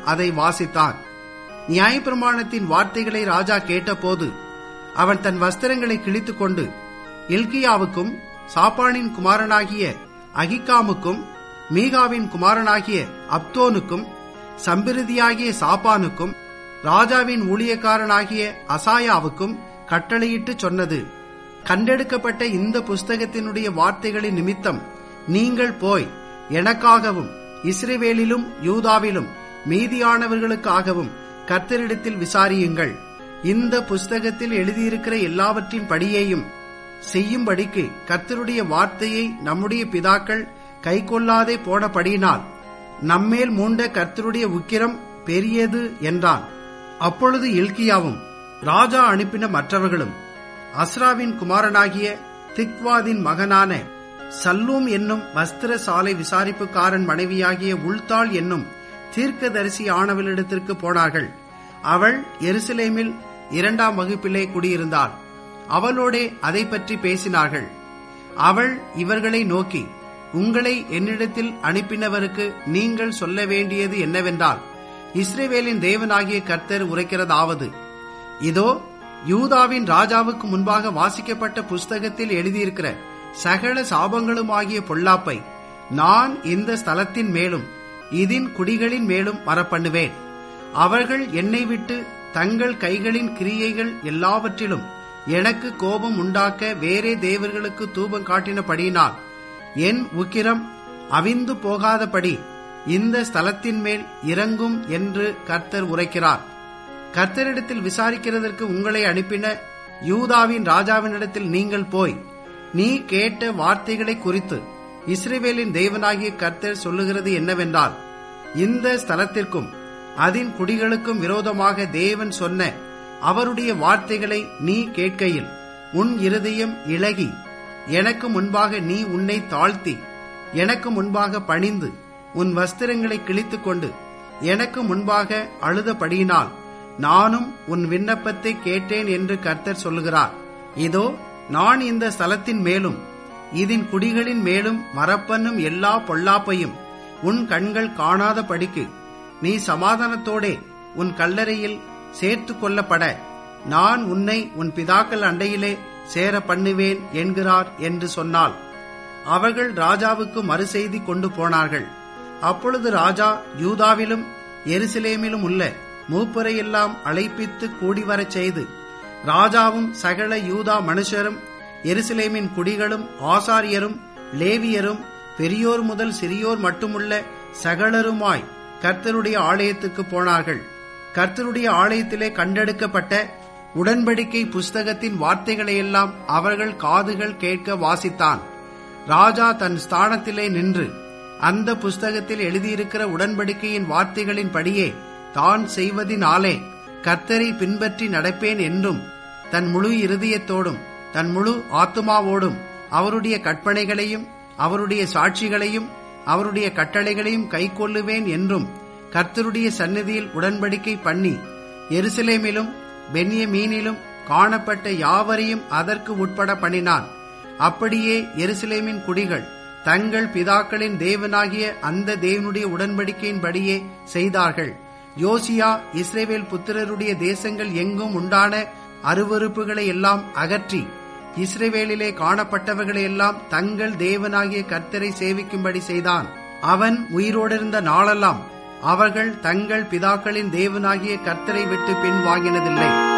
அதை வாசித்தான் நியாயப்பிரமாணத்தின் வார்த்தைகளை ராஜா கேட்டபோது அவன் தன் வஸ்திரங்களை கிழித்துக் கொண்டு இல்கியாவுக்கும் சாப்பானின் குமாரனாகிய அகிகாமுக்கும் மீகாவின் குமாரனாகிய அப்தோனுக்கும் சம்பிருதியாகிய சாப்பானுக்கும் ராஜாவின் ஊழியக்காரனாகிய அசாயாவுக்கும் கட்டளையிட்டு சொன்னது கண்டெடுக்கப்பட்ட இந்த புஸ்தகத்தினுடைய வார்த்தைகளின் நிமித்தம் நீங்கள் போய் எனக்காகவும் இஸ்ரேவேலிலும் யூதாவிலும் மீதியானவர்களுக்காகவும் கர்த்தரிடத்தில் விசாரியுங்கள் இந்த புஸ்தகத்தில் எழுதியிருக்கிற எல்லாவற்றின் படியையும் செய்யும்படிக்கு கர்த்தருடைய வார்த்தையை நம்முடைய பிதாக்கள் கைக்கொள்ளாதே போனபடியினால் நம்மேல் மூண்ட கர்த்தருடைய உக்கிரம் பெரியது என்றான் அப்பொழுது இல்கியாவும் ராஜா அனுப்பின மற்றவர்களும் அஸ்ராவின் குமாரனாகிய திக்வாதின் மகனான சல்லூம் என்னும் வஸ்திர சாலை விசாரிப்புக்காரன் மனைவியாகிய உள்தாள் என்னும் தீர்க்கதரிசி ஆனவளிடத்திற்கு போனார்கள் அவள் எருசலேமில் இரண்டாம் வகுப்பிலே குடியிருந்தாள் அவளோடே அதை பற்றி பேசினார்கள் அவள் இவர்களை நோக்கி உங்களை என்னிடத்தில் அனுப்பினவருக்கு நீங்கள் சொல்ல வேண்டியது என்னவென்றால் இஸ்ரேவேலின் தேவனாகிய கர்த்தர் உரைக்கிறதாவது இதோ யூதாவின் ராஜாவுக்கு முன்பாக வாசிக்கப்பட்ட புஸ்தகத்தில் எழுதியிருக்கிற சகல சாபங்களுமாகிய பொல்லாப்பை நான் இந்த ஸ்தலத்தின் மேலும் இதின் குடிகளின் மேலும் வரப்பண்ணுவேன் அவர்கள் என்னை விட்டு தங்கள் கைகளின் கிரியைகள் எல்லாவற்றிலும் எனக்கு கோபம் உண்டாக்க வேறே தேவர்களுக்கு தூபம் காட்டினபடியினால் என் உக்கிரம் அவிந்து போகாதபடி இந்த ஸ்தலத்தின் மேல் இறங்கும் என்று கர்த்தர் உரைக்கிறார் கர்த்தரிடத்தில் விசாரிக்கிறதற்கு உங்களை அனுப்பின யூதாவின் ராஜாவினிடத்தில் நீங்கள் போய் நீ கேட்ட வார்த்தைகளை குறித்து இஸ்ரேவேலின் தேவனாகிய கர்த்தர் சொல்லுகிறது என்னவென்றால் இந்த ஸ்தலத்திற்கும் அதன் குடிகளுக்கும் விரோதமாக தேவன் சொன்ன அவருடைய வார்த்தைகளை நீ கேட்கையில் உன் இருதயம் இழகி எனக்கு முன்பாக நீ உன்னை தாழ்த்தி எனக்கு முன்பாக பணிந்து உன் வஸ்திரங்களை கிழித்துக் கொண்டு எனக்கு முன்பாக அழுதபடியினால் நானும் உன் விண்ணப்பத்தை கேட்டேன் என்று கர்த்தர் சொல்லுகிறார் இதோ நான் இந்த ஸ்தலத்தின் மேலும் இதன் குடிகளின் மேலும் வரப்பண்ணும் எல்லா பொல்லாப்பையும் உன் கண்கள் காணாத படிக்கு நீ சமாதானத்தோடே உன் கல்லறையில் சேர்த்து கொள்ளப்பட நான் உன்னை உன் பிதாக்கள் அண்டையிலே சேர பண்ணுவேன் என்கிறார் என்று சொன்னாள் அவர்கள் ராஜாவுக்கு மறுசெய்தி கொண்டு போனார்கள் அப்பொழுது ராஜா யூதாவிலும் எருசலேமிலும் உள்ள மூப்பரையெல்லாம் அழைப்பித்து கூடிவரச் செய்து ராஜாவும் சகல யூதா மனுஷரும் எருசலேமின் குடிகளும் ஆசாரியரும் லேவியரும் பெரியோர் முதல் சிறியோர் மட்டுமுள்ள சகலருமாய் கர்த்தருடைய ஆலயத்துக்கு போனார்கள் கர்த்தருடைய ஆலயத்திலே கண்டெடுக்கப்பட்ட உடன்படிக்கை புஸ்தகத்தின் வார்த்தைகளையெல்லாம் அவர்கள் காதுகள் கேட்க வாசித்தான் ராஜா தன் ஸ்தானத்திலே நின்று அந்த புஸ்தகத்தில் எழுதியிருக்கிற உடன்படிக்கையின் வார்த்தைகளின் படியே தான் செய்வதினாலே கர்த்தரை பின்பற்றி நடப்பேன் என்றும் தன் முழு இருதயத்தோடும் தன் முழு ஆத்துமாவோடும் அவருடைய கற்பனைகளையும் அவருடைய சாட்சிகளையும் அவருடைய கட்டளைகளையும் கைக்கொள்ளுவேன் என்றும் கர்த்தருடைய சந்நிதியில் உடன்படிக்கை பண்ணி எருசலேமிலும் பென்யமீனிலும் காணப்பட்ட யாவரையும் அதற்கு உட்பட பண்ணினான் அப்படியே எருசலேமின் குடிகள் தங்கள் பிதாக்களின் தேவனாகிய அந்த தேவனுடைய உடன்படிக்கையின்படியே செய்தார்கள் யோசியா இஸ்ரேவேல் புத்திரருடைய தேசங்கள் எங்கும் உண்டான அருவறுப்புகளை எல்லாம் அகற்றி இஸ்ரேவேலிலே காணப்பட்டவர்களை எல்லாம் தங்கள் தேவனாகிய கர்த்தரை சேவிக்கும்படி செய்தான் அவன் உயிரோடிருந்த நாளெல்லாம் அவர்கள் தங்கள் பிதாக்களின் தேவனாகிய கர்த்தரை விட்டு பின் வாங்கினதில்லை